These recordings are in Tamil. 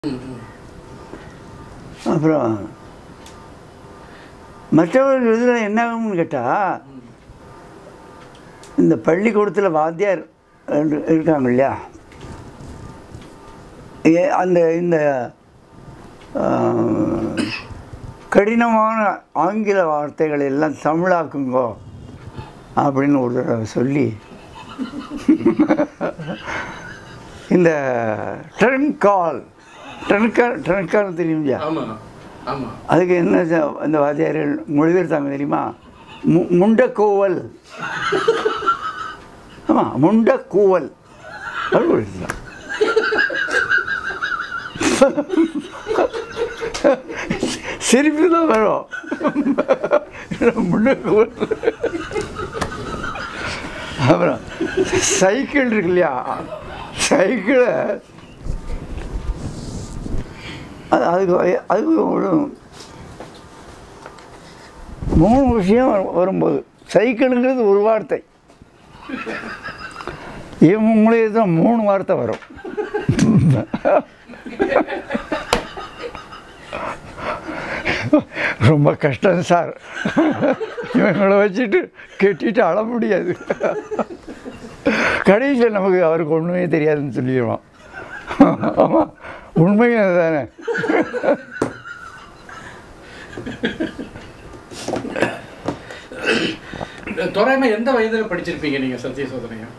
அப்புறம் மற்றவர்கள் இதில் என்ன ஆகும்னு கேட்டால் இந்த பள்ளிக்கூடத்தில் வாத்தியார் இரு- இருக்காங்க இல்லையா ஏ அந்த இந்த ஆ, கடினமான ஆங்கில வார்த்தைகளை எல்லாம் தமிழாக்குங்கோ அப்படின்னு ஒரு தடவை சொல்லி இந்த ட்ரன்கால் ட்ரன்கால் ட்ரன்கால் தெரியும் இல்லையா ஆமா ஆமா அதுக்கு என்ன ச- அந்த வாத்தியார்கள் மொழிபெயர்த்தாங்க தெரியுமா மு முண்டக்கூவல் ஆமாம் முண்டக்கூவல் அது மொழிபெயர்த்தாங்க. சிரிப்பு தான் வரும் முண்டக்கூவல் அப்புறம் சைக்கிள் இருக்கு இல்லையா சைக்கிளை அது அதுக்கு அதுக்கு ஒரு மூணு விஷயம் வரும்- வரும்போது சைக்கிளுங்கிறது ஒரு வார்த்தை இவங்க மூலியம் தான் மூணு வார்த்தை வரும் ரொம்ப கஷ்டம் சார் இவங்களை வச்சுட்டு கெட்டிட்டு அழ முடியாது கடைசியில் நமக்கு அவருக்கு ஒன்றுமே தெரியாதுன்னு சொல்லிடுவான் ஆமாம் உண்மையும் அதுதானே துறைமை எந்த வயதுல படிச்சிருப்பீங்க நீங்க சத்திய சோதனையும்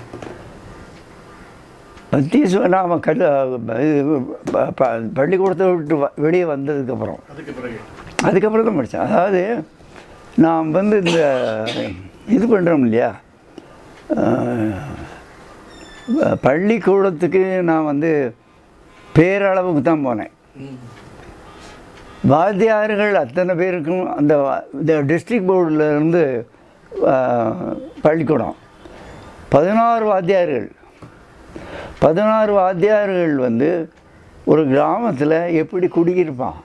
மத்திய நாம் கல் இது ப- ப- பள்ளிக்கூடத்தை விட்டு வ- வெளியே வந்ததுக்கப்புறம் அதுக்கு பிறகு அதுக்கப்புறம் தான் படித்தேன் அதாவது நாம் வந்து இந்த இது பண்ணுறோம் இல்லையா அஹ், ப- பள்ளிக்கூடத்துக்கு நான் வந்து பேரளவுக்கு தான் போனேன் ம். வாத்தியார்கள் அத்தனை பேருக்கும் அந்த வா- இந்த டிஸ்ட்ரிக்ட் போர்டில் இருந்து அஹ், பள்ளிக்கூடம் பதினாறு வாத்தியார்கள் பதினாறு வாத்தியார்கள் வந்து ஒரு கிராமத்தில் எப்படி குடியிருப்பான்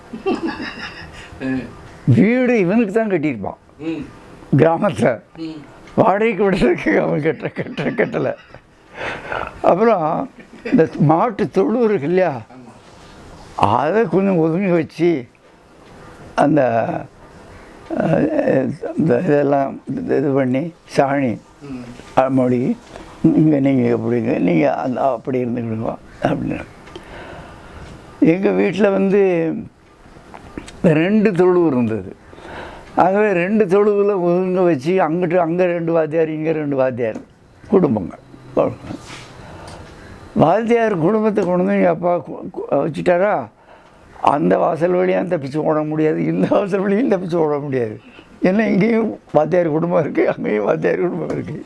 ம். வீடு இவனுக்கு தான் கட்டியிருப்பான் ம். கிராமத்தில் ம். வாடகைக்கு விடுறதுக்கு அவன் கட்ட கட்ட கட்டலை அப்புறம் இந்த மாட்டு தொழு இருக்கு இல்லையா ஆமா அதை கொஞ்சம் ஒதுங்கி வச்சு அந்த அஹ், இந்த இதெல்லாம் இது பண்ணி சாணி ம். மொழி இங்கே நீங்கள் எப்படிங்க நீங்கள் அந்த அப்படி இருந்துக்கிடுங்க அப்படின்னு எங்கள் வீட்டில் வந்து ரெண்டு தொழு இருந்தது ஆகவே ரெண்டு தொழுவில் ஒதுங்க வச்சு அங்கிட்டு அங்கே ரெண்டு வாத்தியார் இங்கே ரெண்டு வாத்தியார் குடும்பங்க அவ்வளவுதான். வாத்தியார் குடும்பத்தை கொண்டு வந்து எங்கள் அப்பா கு- கு- வச்சுட்டாரா அந்த வாசல் வழியாக தப்பிச்சு ஓட முடியாது இந்த வாசல் வழியும் தப்பிச்சு ஓட முடியாது ஏன்னா இங்கேயும் வாத்தியார் குடும்பம் இருக்குது அங்கேயும் வாத்தியார் குடும்பம் இருக்குது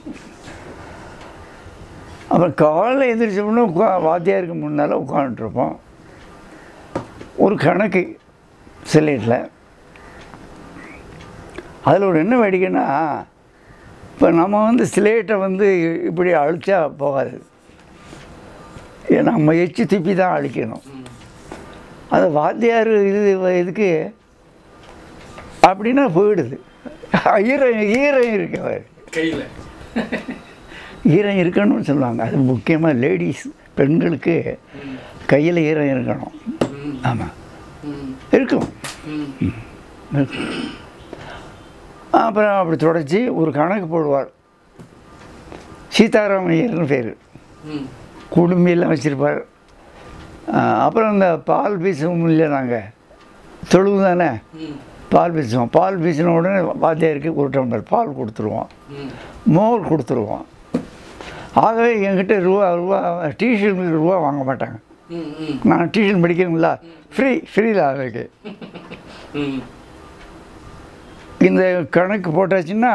அப்புறம் காலைல எழுந்திரிச்சோம்னா உட்கா வாத்தியாருக்கு முன்னால் உட்காந்துட்ருப்போம் ஒரு கணக்கு சிலேட்டில் அதில் ஒரு என்ன வேடிக்கைன்னா இப்போ நம்ம வந்து ஸ்லேட்டை வந்து இப்படி அழிச்சா போகாது ஏ, நம்ம எச்சு துப்பி தான் அழிக்கணும் ம். அது வாத்தியார் இது இதுக்கு அப்படின்னா போயிடுது ஈரம் ஈரம் இருக்கு அவர் கையில ஈரம் இருக்கணும்னு சொல்லுவாங்க அது முக்கியமாக லேடிஸ் பெண்களுக்கு ம். கையில் ஈரம் இருக்கணும் ம். ஆமாம் ம். இருக்கும் ம். இருக்கும். அப்புறம் அப்படி தொடச்சி ஒரு கணக்கு போடுவார் சீதாராமையர்னு பேர் ம். குடும்பியெல்லாம் வச்சுருப்பார் அப்புறம் இந்த பால் பீசவும் இல்லை நாங்கள் தொழுவு தானே ம். பால் பீசுவோம் பால் பீசின உடனே வாத்தியாருக்கு ஒரு டம்ளர் பால் கொடுத்துருவோம் ம். மோர் கொடுத்துருவோம் ஆகவே என்கிட்ட ரூபா ரூபா டியூஷனுக்கு ரூபா வாங்க மாட்டாங்க ம். ம். நான் டியூஷன் படிக்கணுங்களா ஃப்ரீ ஃப்ரீயில் அவருக்கு ம். இந்த கணக்கு போட்டாச்சுன்னா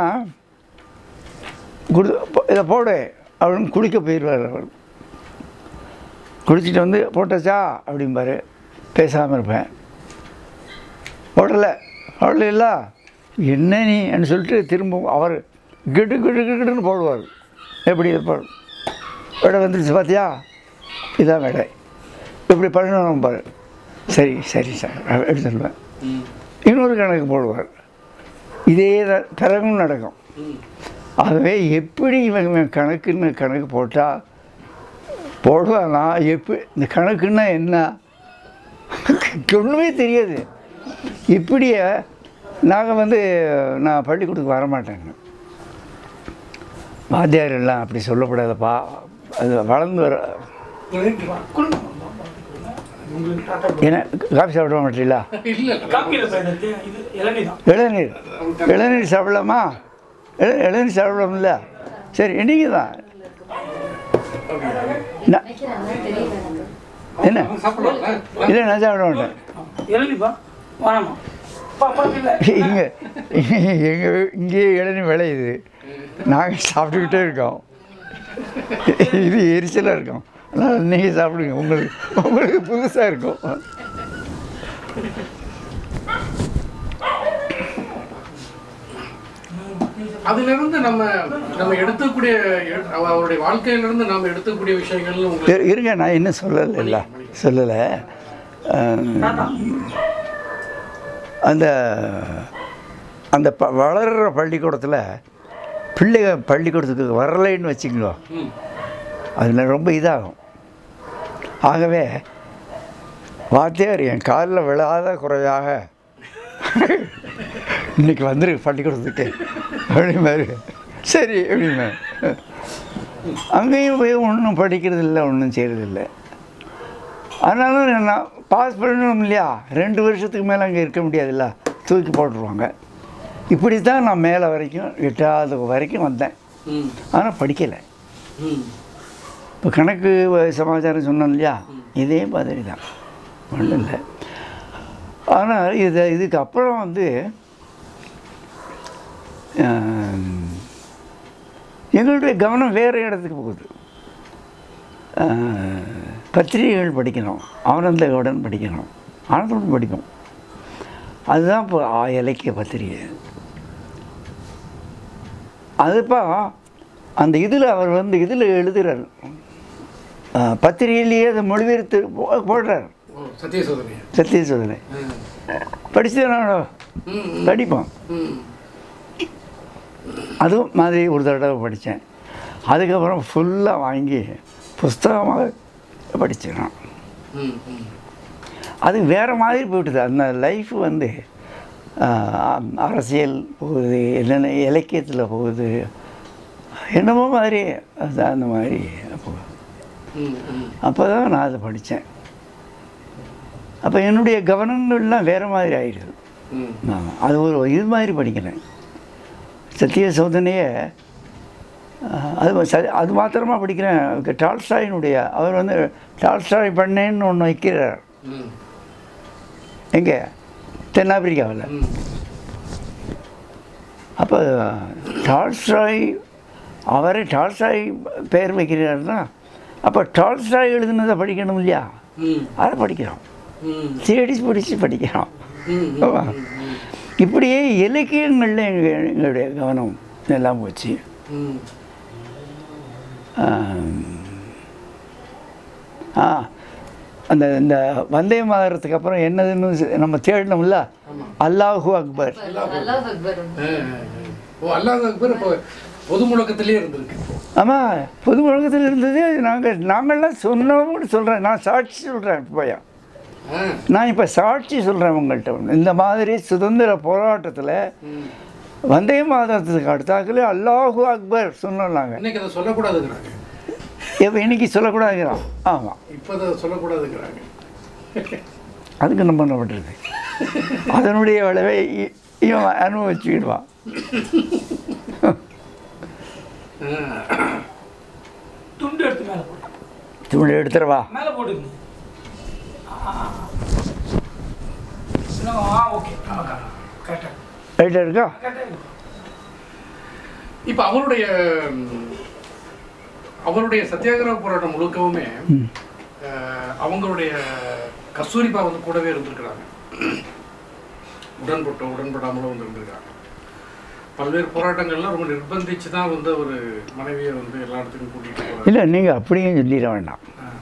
குடு இதை போடு அப்படின்னு குளிக்க போயிடுவார் அவர் குளிச்சுட்டு வந்து போட்டாச்சா அப்படிம்பாரு பேசாமல் இருப்பேன் போடலை போடல என்ன நீன்னு சொல்லிட்டு திரும்ப அவர் கிடு கிடு கிடுன்னு போடுவார் எப்படி இது போடு விடை வந்துருச்சு பார்த்தியா இதான் விடை இப்படி பண்ணணும் பாரு சரி சரி சார் அப்படி சொல்லுவேன் ம். இன்னொரு கணக்கு போடுவார் இதே தான் பிறகும் நடக்கும் ம். ஆகவே எப்படி இவங்க கணக்குன்னு கணக்கு போட்டால் போடுவாங்க எப்படி இந்த கணக்குன்னா என்ன ஒன்றுமே தெரியாது இப்படியே நாங்கள் வந்து நான் பள்ளிக்கூடத்துக்கு வரமாட்டேங்க வாத்தியார் எல்லாம் அப்படி சொல்லக்கூடாதுப்பா அது வளர்ந்து வர என்ன காஃபி சாப்பிட மாட்டீங்களா இல்ல காப்பியில் பயன்படுத்தி இது இளநீ தான் இளநீர் இளநீர் சாப்பிடலாமா இள இளநீர் சாப்பிடலாம்ல சரி இன்னைக்கு தான் நான்- என்ன சாப்பிடலாம்ல இல்லை நான் சாப்பிட மாட்டேன் இளநீப்பா வேணாமா பாப்பா இல்லை இங்கே எங்கள் இங்கேயே இளநீர் விளையுது நாங்கள் சாப்பிட்டுக்கிட்டே இருக்கோம் இது எரிச்சலாக இருக்கும் அதனால் நீங்கள் சாப்பிடுங்க உங்களுக்கு உங்களுக்கு புதுசாக இருக்கும் அதுல இருந்து நம்ம நம்ம எடுத்துக்கூடிய எ- அவ- அவருடைய வாழ்க்கையில இருந்து நம்ம எடுத்துக்கூடிய விஷயங்கள் உங்களுக்கு இரு- இருங்க நான் இன்னும் சொல்லலை இல்லை சொல்லலை அந்த அந்த ப வளர்கிற பள்ளிக்கூடத்தில் பிள்ளைங்க பள்ளிக்கூடத்துக்கு வரலைன்னு வச்சுங்களோ ம். அதில் ரொம்ப இதாகும் ஆகவே வாத்தியார் என் காலில் விழாத குறையாக இன்னைக்கு வந்துரு பள்ளிக்கூடத்துக்கு அப்படிமாரு சரி அப்படிமே அங்கேயும் போய் ஒன்றும் படிக்கிறது இல்லை ஒன்றும் செய்கிறதில்ல ஆனாலும் நான் பாஸ் பண்ணணும் இல்லையா ரெண்டு வருஷத்துக்கு மேலே அங்கே இருக்க முடியாதுல்ல தூக்கி போட்டுருவாங்க இப்படி தான் நான் மேலே வரைக்கும் எட்டாவது வரைக்கும் வந்தேன் ம். ஆனால் படிக்கலை ம். இப்போ கணக்கு வ- சமாச்சாரம் சொன்னோம் இல்லையா இதே மாதிரி தான் ஒன்றும் இல்லை ஆனால் இது இதுக்கு அப்புறம் வந்து ஆம், எங்களுடைய கவனம் வேறு இடத்துக்கு போகுது ஆ, பத்திரிகைகள் படிக்கணும் ஆனந்தவுடன் படிக்கணும் ஆனந்தவுடன் படிப்போம் அதுதான் இப்போ ஆ- இலக்கிய பத்திரிகை அதுப்பா அந்த இதில் அவர் வந்து இதில் எழுதுறார் ஆ, பத்திரிகையிலேயே அதை மொழிபெயர்த்து போ- போடுறார் ஓ சத்திய சோதனை சத்திய சோதனை படிச்சுதானோ ம். படிப்போம் ம். அதுவும் மாதிரி ஒரு தடவை படித்தேன் அதுக்கப்புறம் ஃபுல்லாக வாங்கி புஸ்தகமாக படிச்சிடணும் ம். ம். அது வேறு மாதிரி போயிட்டுது அந்த லைஃப் வந்து ஆ, அரசியல் போகுது என்னென்ன இலக்கியத்தில் போகுது என்னமோ மாதிரி அது அந்த மாதிரி போகுது ம். ம். அப்போ தான் நான் அதை படித்தேன் அப்போ என்னுடைய கவனங்கள்லாம் வேறு மாதிரி ஆயிடுது ம். ஆமாம் அது ஒரு இது மாதிரி படிக்கிறேன் சத்திய சோதனையை அஹ், அது ச- அது மாத்திரமா படிக்கிறேன் டால்ஸ்டாயினுடைய அவர் வந்து டால்ஸ்டாய் பண்ணேன்னு ஒன்று வைக்கிறார் ம். எங்கே தென்னாப்பிரிக்காவில் ம். அப்போ டால்ஸ்டாய் அவரே டால்ஸ்டாய் பெயர் வைக்கிறாருன்னா அப்போ டால்ஸ்டாய் எழுதுனதை படிக்கணும் இல்லையா ம். அதை படிக்கிறோம் ம். தேடி பிடிச்சி படிக்கிறோம் ம். ஆமா. இப்படியே இலக்கியங்களில் எங்கள் எங்களுடைய கவனம் எல்லாம் போச்சு ம். ஆம். ஆ அந்த இந்த வந்தே மாதரத்துக்கு அப்புறம் என்னதுன்னு சி- நம்ம தேடினோம்ல அல்லாஹு அக்பர் அல்லாஹ் அக்பர் ஆ, ஆ, ஆ. ஓ அல்லாஹ் அக்பர் இப்போ பொது முழக்கத்திலே இருந்திருக்கு ஆமாம் பொது உலகத்தில் இருந்தது நாங்கள் நாங்கள்லாம் சொன்னோம்னு சொல்கிறேன் நான் சாட்சி சொல்கிறேன் இப்போயா ஆ. நான் இப்போ சாட்சி சொல்கிறேன் உங்கள்கிட்ட ஒண்ணு. இந்த மாதிரி சுதந்திர போராட்டத்தில் ம். வந்தே மாதத்துக்கு அடுத்தாக்கில் அல்லாஹு அக்பர் சொன்னோம் நாங்கள் இன்னைக்கு அதை சொல்லக்கூடாதுங்கிறாங்க இப்போ இன்னைக்கு சொல்லக்கூடாதுங்கிறான் ஆமாம் இப்போ அதை சொல்லக்கூடாதுங்கிறாங்க அதுக்கு நம்ம என்ன பண்ணுறது அதனுடைய விளைவை இ- இவன் அனுபவிச்சுக்கிடுவான் துண்டு எடுத்து மேலே போடு தமிழ் எடுத்துருவா மேலே போடுங்க ஆ. இன்னும் ஆ ஓகே கரெக்டாக ரைட்டாக இருக்கா கரெக்டாக இப்போ அவருடைய ம், அவருடைய சத்தியாகிரக போராட்டம் முழுக்கவுமே அஹ், அவங்களுடைய கஸ்தூரிபா வந்து கூடவே இருந்திருக்கிறாங்க உடன்பட்டோ உடன்படாமலோ வந்து இருந்திருக்காங்க பல்வேறு போராட்டங்கள்லாம் ரொம்ப நிர்பந்திச்சு தான் வந்து ஒரு மனைவியை வந்து எல்லா இடத்துக்கும் கூட்டிகிட்டு போகிறாங்க இல்லை நீங்கள் அப்படியும் சொல்லிட வேண்டாம்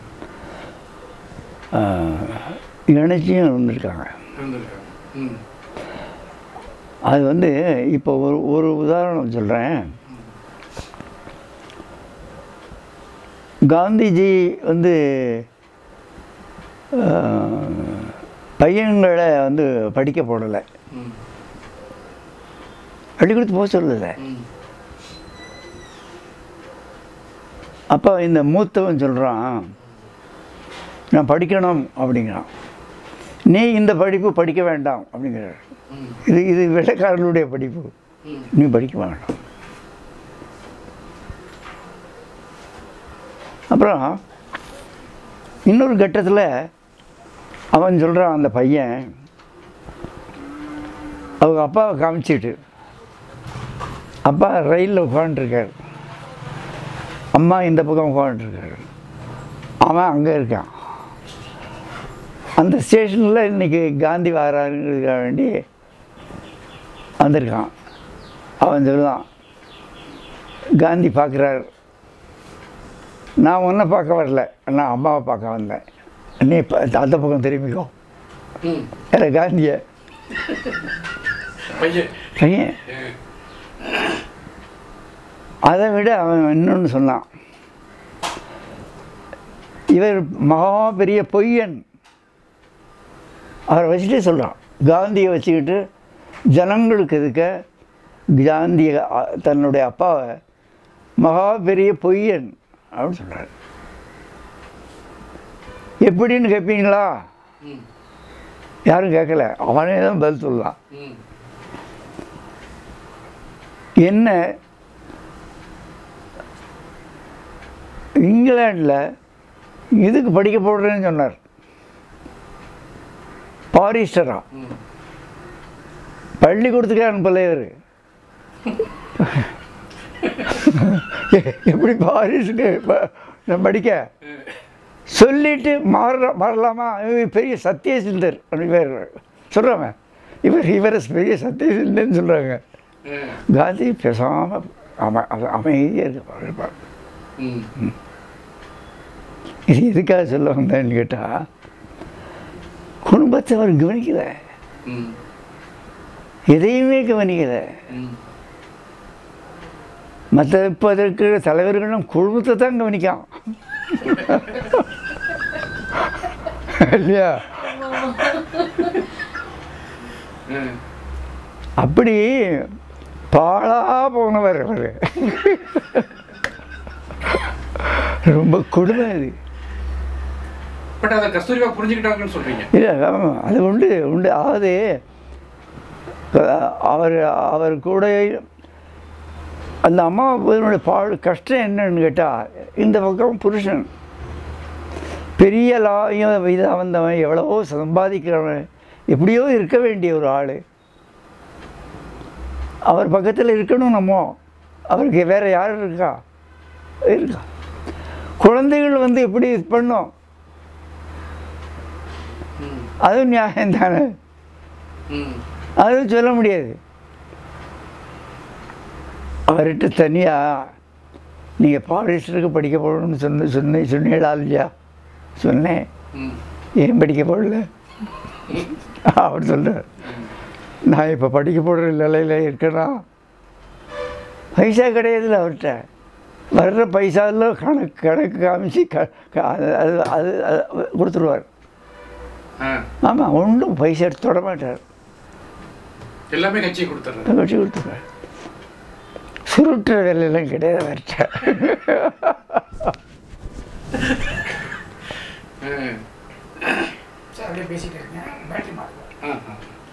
இணைச்சியும் இருந்திருக்காங்க இருந்திருக்காங்க ம் அது வந்து இப்போ ஒரு ஒரு உதாரணம் சொல்கிறேன் காந்திஜி வந்து அஹ், பையன்களை வந்து படிக்க போடலை ம் பள்ளி கொடுத்து போக சொல்லலை ம் அப்போ இந்த மூத்தவன் சொல்கிறான் நான் படிக்கணும் அப்படிங்கிறான் நீ இந்த படிப்பு படிக்க வேண்டாம் அப்படிங்கிறார் ம் இது இது வெள்ளைக்காரனுடைய படிப்பு ம் நீ படிக்க வேண்டாம் அப்புறம் இன்னொரு கட்டத்தில் அவன் சொல்கிறான் அந்த பையன் அவங்க அப்பாவை காமிச்சிட்டு அப்பா ரயிலில் உட்காந்துருக்கார் அம்மா இந்த பக்கம் உட்காந்துருக்காரு அவன் அங்கே இருக்கான் அந்த ஸ்டேஷனில் இன்னைக்கு காந்தி வராருங்கிறதுக்காக வேண்டி வந்திருக்கான் அவன் சொல்லுவான் காந்தி பார்க்குறாரு நான் உன்னை பார்க்க வரல நான் அம்மாவை பார்க்க வந்தேன் நீ இப்போ அந்த பக்கம் திரும்பிக்கோ ம் வேற காந்தியை பையன் பையன் அதை விட அவன் இன்னொன்று சொன்னான் இவர் மகா பெரிய பொய்யன் அவரை வச்சுட்டே சொல்கிறான் காந்தியை வச்சுக்கிட்டு ஜனங்களுக்கு இருக்க காந்திய அ- தன்னுடைய அப்பாவை மகா பெரிய பொய்யன் அப்படின்னு சொல்கிறார் எப்படின்னு கேட்பீங்களா ம் யாரும் கேட்கல அவனே தான் பதில் சொல்லலாம் ம் என்ன இங்கிலாண்டில் இதுக்கு படிக்க போடுறேன்னு சொன்னார் பாரிஸ்டரா ம் பள்ளிக்கூடத்துக்கே அனுப்பல இவர் எப்படி பாரிஸுக்கு ப- நான் படிக்க சொல்லிட்டு மாற மாறலாமா இவர் பெரிய சத்தியசிந்தர் அப்படின்னு பேர் சொல்கிறாங்க இவர் இவர் பெரிய சத்தியசிந்தர்னு சொல்கிறாங்க ம் காந்தி பேசாமல் அம அம- அமைதியாக இருக்க இருப்பார் ம் இது எதுக்காக சொல்ல வந்தேன்னு கேட்டால் குடும்பத்தை அவர் கவனிக்கல ம் எதையுமே கவனிக்கல ம் மற்ற இப்போ இருக்கிற தலைவர்களும் குடும்பத்தை தான் கவனிக்கான் இல்லையா ம் அப்படி பாழா போனவர் அவர் ரொம்ப கொடுமை அது பட் அதை கஸ்தூரிபா புரிஞ்சுக்கிட்டாங்கன்னு சொல்றீங்க இல்லை ஆமாம் அது உண்டு உண்டு அதாவது அஹ், அவர் அவர் கூட அந்த அம்மாவுடைய பாடு கஷ்டம் என்னன்னு கேட்டால் இந்த பக்கம் புருஷன் பெரிய லாயம் இதாக வந்தவன் எவ்வளவோ சம்பாதிக்கிறவன் எப்படியோ இருக்க வேண்டிய ஒரு ஆள் அவர் பக்கத்தில் இருக்கணும் நம்ம அவருக்கு வேறு யார் இருக்கா இருக்கா குழந்தைகள் வந்து எப்படி இது பண்ணும் ம் அதுவும் நியாயம் தானே ம் அதுவும் சொல்ல முடியாது அவர்கிட்ட தனியாக நீங்கள் ஃபாரஸ்டருக்கு படிக்க போகணும்னு சொன்ன சொன்ன சொன்னீங்களா இல்லையா சொன்னேன் ம் ஏன் படிக்க போடல அவர் சொல்கிறார் நான் இப்போ படிக்க போடுற நிலையில் இருக்கேனா பைசா கிடையாதுல்ல அவர்கிட்ட வர்ற பைசாவில் கணக்கு கணக்கு காமிச்சு க க- அது அது அது அது கொடுத்துருவார் ஆ ஆமாம் ஒன்றும் பைசா எடுத்து தொட மாட்டார் எல்லாமே கட்சி கொடுத்துட்றேன் வச்சு கொடுத்துருவார் சுருட்டுற வேலையெல்லாம் கிடையாது அவர்கிட்ட ம் சார் அப்படியே பேசிட்டு இருக்கேன் பேட்டரி மாற்றுவோம் ஆ ஆ